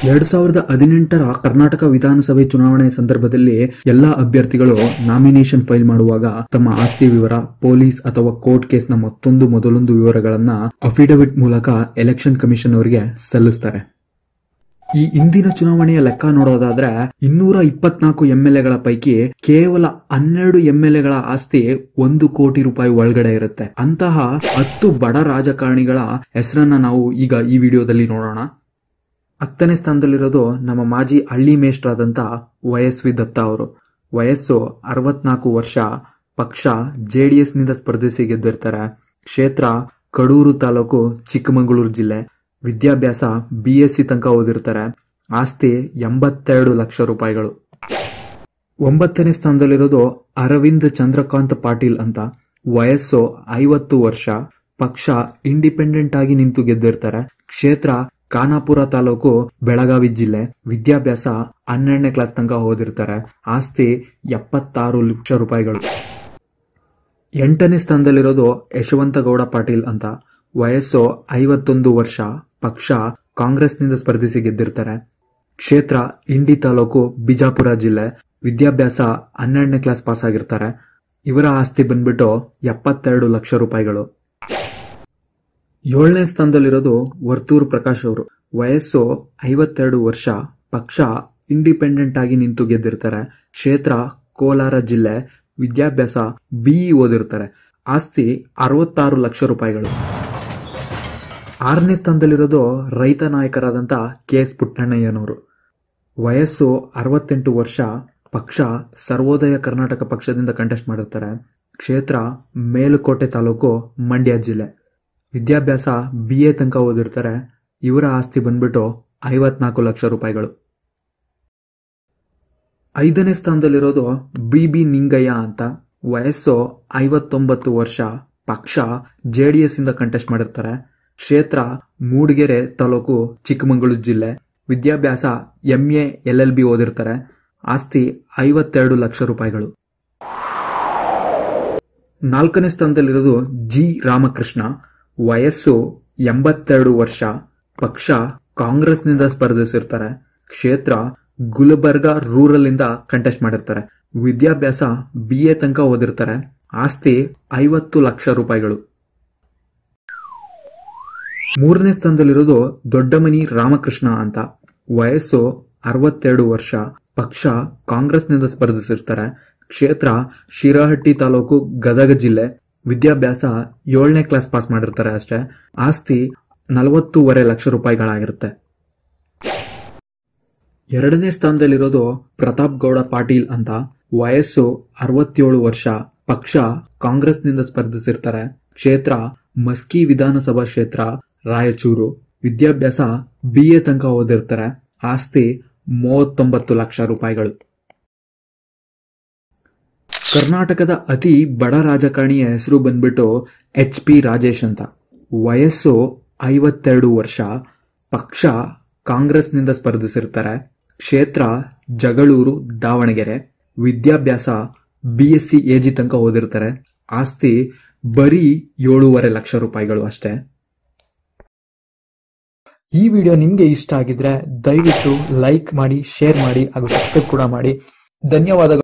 ಎರಡ್ ಸಾವಿರದ ಹದಿನೆಂಟರ ಕರ್ನಾಟಕ ವಿಧಾನಸಭೆ ಚುನಾವಣೆ ಸಂದರ್ಭದಲ್ಲಿ ಎಲ್ಲಾ ಅಭ್ಯರ್ಥಿಗಳು ನಾಮಿನೇಷನ್ ಫೈಲ್ ಮಾಡುವಾಗ ತಮ್ಮ ಆಸ್ತಿ ವಿವರ ಪೊಲೀಸ್ ಅಥವಾ ಕೋರ್ಟ್ ಕೇಸ್ನ ಮತ್ತೊಂದು ಮೊದಲೊಂದು ವಿವರಗಳನ್ನ ಅಫಿಡವಿಟ್ ಮೂಲಕ ಎಲೆಕ್ಷನ್ ಕಮಿಷನ್ ಅವರಿಗೆ ಸಲ್ಲಿಸ್ತಾರೆ ಈ ಇಂದಿನ ಚುನಾವಣೆಯ ಲೆಕ್ಕ ನೋಡೋದಾದ್ರೆ ಇನ್ನೂರ ಇಪ್ಪತ್ನಾಲ್ಕು ಎಂಎಲ್ಎಗಳ ಪೈಕಿ ಕೇವಲ ಹನ್ನೆರಡು ಎಂಎಲ್ಎಗಳ ಆಸ್ತಿ ಒಂದು ಕೋಟಿ ರೂಪಾಯಿ ಒಳಗಡೆ ಇರುತ್ತೆ ಅಂತಹ ಹತ್ತು ಬಡ ರಾಜಕಾರಣಿಗಳ ಹೆಸರನ್ನ ನಾವು ಈಗ ಈ ವಿಡಿಯೋದಲ್ಲಿ ನೋಡೋಣ ಹತ್ತನೇ ಸ್ಥಾನದಲ್ಲಿರೋದು ನಮ್ಮ ಮಾಜಿ ಹಳ್ಳಿ ಮೇಷ್ಟ್ರಾದಂತ ವೈಎಸ್ ವಿ ದತ್ತ ಅವರು ವಯಸ್ಸು ಅರವತ್ನಾಲ್ಕು ವರ್ಷ ಪಕ್ಷ ಜೆಡಿಎಸ್ ನಿಂದ ಸ್ಪರ್ಧಿಸಿ ಗೆದ್ದಿರ್ತಾರೆ ಕ್ಷೇತ್ರ ಕಡೂರು ತಾಲೂಕು ಚಿಕ್ಕಮಗಳೂರು ಜಿಲ್ಲೆ ವಿದ್ಯಾಭ್ಯಾಸ ಬಿ ಎಸ್ ಸಿ ತನಕ ಓದಿರ್ತಾರೆ ಆಸ್ತಿ ಎಂಬತ್ತೆರಡು ಲಕ್ಷ ರೂಪಾಯಿಗಳು ಒಂಬತ್ತನೇ ಸ್ಥಾನದಲ್ಲಿರೋದು ಅರವಿಂದ್ ಚಂದ್ರಕಾಂತ್ ಪಾಟೀಲ್ ಅಂತ ವಯಸ್ಸು ಐವತ್ತು ವರ್ಷ ಪಕ್ಷ ಇಂಡಿಪೆಂಡೆಂಟ್ ಆಗಿ ನಿಂತು ಗೆದ್ದಿರ್ತಾರೆ ಕ್ಷೇತ್ರ ಖಾನಾಪುರ ತಾಲೂಕು ಬೆಳಗಾವಿ ಜಿಲ್ಲೆ ವಿದ್ಯಾಭ್ಯಾಸ ಹನ್ನೆರಡನೇ ಕ್ಲಾಸ್ ತನಕ ಓದಿರ್ತಾರೆ ಆಸ್ತಿ ಎಪ್ಪತ್ತಾರು ಲಕ್ಷ ರೂಪಾಯಿಗಳು ಎಂಟನೇ ಸ್ಥಾನದಲ್ಲಿರೋದು ಯಶವಂತಗೌಡ ಪಾಟೀಲ್ ಅಂತ ವಯಸ್ಸು ಐವತ್ತೊಂದು ವರ್ಷ ಪಕ್ಷ ಕಾಂಗ್ರೆಸ್ನಿಂದ ಸ್ಪರ್ಧಿಸಿ ಗೆದ್ದಿರ್ತಾರೆ ಕ್ಷೇತ್ರ ಇಂಡಿ ತಾಲೂಕು ಬಿಜಾಪುರ ಜಿಲ್ಲೆ ವಿದ್ಯಾಭ್ಯಾಸ ಹನ್ನೆರಡನೇ ಕ್ಲಾಸ್ ಪಾಸ್ ಆಗಿರ್ತಾರೆ ಇವರ ಆಸ್ತಿ ಬಂದ್ಬಿಟ್ಟು ಎಪ್ಪತ್ತೆರಡು ಲಕ್ಷ ರೂಪಾಯಿಗಳು ಏಳನೇ ಸ್ಥಾನದಲ್ಲಿರೋದು ವರ್ತೂರ್ ಪ್ರಕಾಶ್ ಅವರು ವಯಸ್ಸು ಐವತ್ತೆರಡು ವರ್ಷ ಪಕ್ಷ ಇಂಡಿಪೆಂಡೆಂಟ್ ಆಗಿ ನಿಂತು ಗೆದ್ದಿರ್ತಾರೆ ಕ್ಷೇತ್ರ ಕೋಲಾರ ಜಿಲ್ಲೆ ವಿದ್ಯಾಭ್ಯಾಸ ಬಿಇ ಓದಿರ್ತಾರೆ ಆಸ್ತಿ ಅರವತ್ತಾರು ಲಕ್ಷ ರೂಪಾಯಿಗಳು ಆರನೇ ಸ್ಥಾನದಲ್ಲಿರೋದು ರೈತ ನಾಯಕರಾದಂಥ ಕೆ ಎಸ್ ಪುಟ್ಟಣ್ಣಯ್ಯನವರು ವಯಸ್ಸು ಅರವತ್ತೆಂಟು ವರ್ಷ ಪಕ್ಷ ಸರ್ವೋದಯ ಕರ್ನಾಟಕ ಪಕ್ಷದಿಂದ ಕಂಟೆಸ್ಟ್ ಮಾಡಿರ್ತಾರೆ ಕ್ಷೇತ್ರ ಮೇಲುಕೋಟೆ ತಾಲೂಕು ಮಂಡ್ಯ ಜಿಲ್ಲೆ ವಿದ್ಯಾಭ್ಯಾಸ ಬಿ ಎ ತನಕ ಓದಿರ್ತಾರೆ ಇವರ ಆಸ್ತಿ ಬಂದ್ಬಿಟ್ಟು ಐವತ್ನಾಲ್ಕು ಲಕ್ಷ ರೂಪಾಯಿಗಳು ಐದನೇ ಸ್ಥಾನದಲ್ಲಿರೋದು ಬಿ ಬಿ ನಿಂಗಯ್ಯ ಅಂತ ವಯಸ್ಸು ಐವತ್ತೊಂಬತ್ತು ವರ್ಷ ಪಕ್ಷ ಜೆ ಡಿ ಎಸ್ ಇಂದ ಕಂಟೆಸ್ಟ್ ಮಾಡಿರ್ತಾರೆ ಕ್ಷೇತ್ರ ಮೂಡಿಗೆರೆ ತಾಲೂಕು ಚಿಕ್ಕಮಗಳೂರು ಜಿಲ್ಲೆ ವಿದ್ಯಾಭ್ಯಾಸ M A L L B ಓದಿರ್ತಾರೆ ಆಸ್ತಿ ಐವತ್ತೆರಡು ಲಕ್ಷ ರೂಪಾಯಿಗಳು ನಾಲ್ಕನೇ ಸ್ಥಾನದಲ್ಲಿರೋದು ಜಿ ರಾಮಕೃಷ್ಣ ವಯಸ್ಸು ಎಂಬತ್ತೆರಡು ವರ್ಷ ಪಕ್ಷ ಕಾಂಗ್ರೆಸ್ನಿಂದ ಸ್ಪರ್ಧಿಸಿರ್ತಾರೆ ಕ್ಷೇತ್ರ ಗುಲ್ಬರ್ಗ ರೂರಲ್ ಇಂದ ಕಂಟೆಸ್ಟ್ ಮಾಡಿರ್ತಾರೆ ವಿದ್ಯಾಭ್ಯಾಸ ಬಿ ಎ ತನಕ ಓದಿರ್ತಾರೆ ಆಸ್ತಿ ಐವತ್ತು ಲಕ್ಷ ರೂಪಾಯಿಗಳು ಮೂರನೇ ಸ್ಥಾನದಲ್ಲಿರೋದು ದೊಡ್ಡಮನಿ ರಾಮಕೃಷ್ಣ ಅಂತ ವಯಸ್ಸು ಅರವತ್ತೆರಡು ವರ್ಷ ಪಕ್ಷ ಕಾಂಗ್ರೆಸ್ನಿಂದ ಸ್ಪರ್ಧಿಸಿರ್ತಾರೆ ಕ್ಷೇತ್ರ ಶಿರಹಟ್ಟಿ ತಾಲೂಕು ಗದಗ ಜಿಲ್ಲೆ ವಿದ್ಯಾಭ್ಯಾಸ ಏಳನೇ ಕ್ಲಾಸ್ ಪಾಸ್ ಮಾಡಿರ್ತಾರೆ ಅಷ್ಟೇ ಆಸ್ತಿ ನಲವತ್ತೂವರೆ ಲಕ್ಷ ರೂಪಾಯಿಗಳಾಗಿರುತ್ತೆ ಎರಡನೇ ಸ್ಥಾನದಲ್ಲಿರೋದು ಪ್ರತಾಪ್ ಗೌಡ ಪಾಟೀಲ್ ಅಂತ ವಯಸ್ಸು ಅರವತ್ತೇಳು ವರ್ಷ ಪಕ್ಷ ಕಾಂಗ್ರೆಸ್ನಿಂದ ಸ್ಪರ್ಧಿಸಿರ್ತಾರೆ ಕ್ಷೇತ್ರ ಮಸ್ಕಿ ವಿಧಾನಸಭಾ ಕ್ಷೇತ್ರ ರಾಯಚೂರು ವಿದ್ಯಾಭ್ಯಾಸ ಬಿ ಎ ತನಕ ಓದಿರ್ತಾರೆ ಆಸ್ತಿ ಮೂವತ್ತೊಂಬತ್ತು ಲಕ್ಷ ರೂಪಾಯಿಗಳು ಕರ್ನಾಟಕದ ಅತಿ ಬಡ ರಾಜಕಾರಣಿಯ ಹೆಸರು ಬಂದ್ಬಿಟ್ಟು ಎಚ್ ಪಿ ರಾಜೇಶ್ ಅಂತ ವಯಸ್ಸು ಐವತ್ತೆರಡು ವರ್ಷ ಪಕ್ಷ ಕಾಂಗ್ರೆಸ್ನಿಂದ ಸ್ಪರ್ಧಿಸಿರ್ತಾರೆ ಕ್ಷೇತ್ರ ಜಗಳೂರು ದಾವಣಗೆರೆ ವಿದ್ಯಾಭ್ಯಾಸ ಬಿ ಎಸ್ ಸಿ ಎಜಿ ತನಕ ಓದಿರ್ತಾರೆ ಆಸ್ತಿ ಬರೀ ಏಳೂವರೆ ಲಕ್ಷ ರೂಪಾಯಿಗಳು ಅಷ್ಟೇ ಈ ವಿಡಿಯೋ ನಿಮಗೆ ಇಷ್ಟ ಆಗಿದ್ರೆ ದಯವಿಟ್ಟು ಲೈಕ್ ಮಾಡಿ ಶೇರ್ ಮಾಡಿ ಹಾಗೂ ಸಬ್ಸ್ಕ್ರೈಬ್ ಕೂಡ ಮಾಡಿ ಧನ್ಯವಾದಗಳು